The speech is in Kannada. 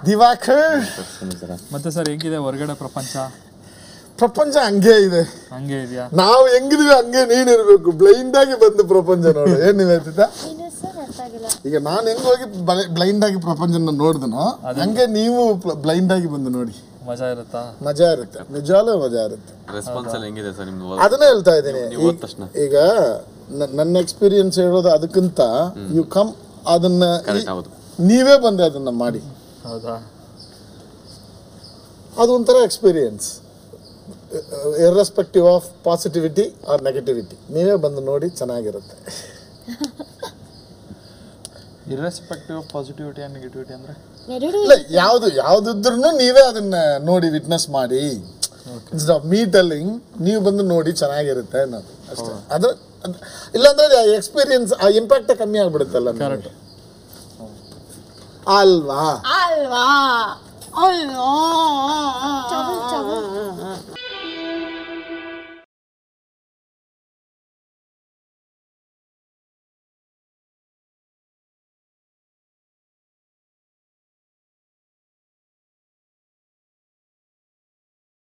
ದಿವಾಕರ್ ಮತ್ತೆ ಸರ್ ಹೇಗಿದೆ ಹೊರಗಡೆ ಪ್ರಪಂಚ ಪ್ರಪಂಚ ಹಂಗೆ ಇದೆ ಹಂಗೆ ಇದೆಯಾ ನಾವು ಹೆಂಗಿದೀವಿ ಹಂಗೆ ನೀನ್ ಇರ್ಬೇಕು ಬ್ಲೈಂಡ್ ಆಗಿ ಬಂದು ಪ್ರಪಂಚ ನೋಡು ಏನ್ ನಿವೇದಿತ ಏನು ಸರ್ ಅರ್ಥ ಆಗಿಲ್ಲ ಈಗ ನಾನು ಹೆಂಗ್ ಹೋಗಿ ಬ್ಲೈಂಡ್ ಆಗಿ ಪ್ರಪಂಚನ ನೋಡಿದನೋ ಹಂಗೆ ನೀವು ಬ್ಲೈಂಡ್ ಆಗಿ ಬಂದು ನೋಡಿ ಮಜಾ ಇರುತ್ತಾ ಮಜಾ ಇರುತ್ತೆ ನಿಜವಾಗ್ಲೂ ಮಜಾ ಇರುತ್ತೆ ರೆಸ್ಪಾನ್ಸ್ ಎಲ್ಲ ಹೆಂಗಿದೆ ಸರ್ ನಿಮ್ದು ಅದನ್ನೇ ಹೇಳ್ತಾ ಇದ್ದೀನಿ ನೀವು ಓದ್ ತಕ್ಷಣ ಈಗ ನ- ನನ್ನ ಎಕ್ಸ್ಪೀರಿಯನ್ಸ್ ಹೇಳೋದು ಅದಕ್ಕಿಂತ ಯು ಕಮ್ ಅದನ್ನ ಕರೆಕ್ಟ್ ಈ- ಹೌದು ನೀವೇ ಬಂದು ಅದನ್ನ ಮಾಡಿ ಹೌದಾ ಅದು ಒಂಥರ experience irrespective of positivity or negativity ನೀವೇ ಬಂದು ನೋಡಿ ಚೆನ್ನಾಗಿರುತ್ತೆ irrespective of positivity and negativity ಅಂದರೆ ಎರಡು ಇಲ್ಲ ಯಾವುದು ಯಾವುದಿದ್ರೂ ನೀವೇ ಅದನ್ನ ನೋಡಿ ವಿಟ್ನೆಸ್ ಮಾಡಿ ಇನ್ಸ್ಟೆಡ್ ಆಫ್ ಮೀ ಟೆಲ್ಲಿಂಗ್ ನೀವು ಬಂದು ನೋಡಿ ಚೆನ್ನಾಗಿರುತ್ತೆ ಅನ್ನೋದು ಅಷ್ಟೇ ಅದು ಅದ್- ಇಲ್ಲಾಂದ್ರೆ ಎಕ್ಸ್ಪೀರಿಯನ್ಸ್ ಆ ಇಂಪ್ಯಾಕ್ಟ್ ಕಮ್ಮಿ ಆಗ್ಬಿಡುತ್ತಲ್ಲ ನಿಮ್ಗೆ. ಅಲ್ವಾ ಅಲ್ವಾ ಅಲ್ವಾ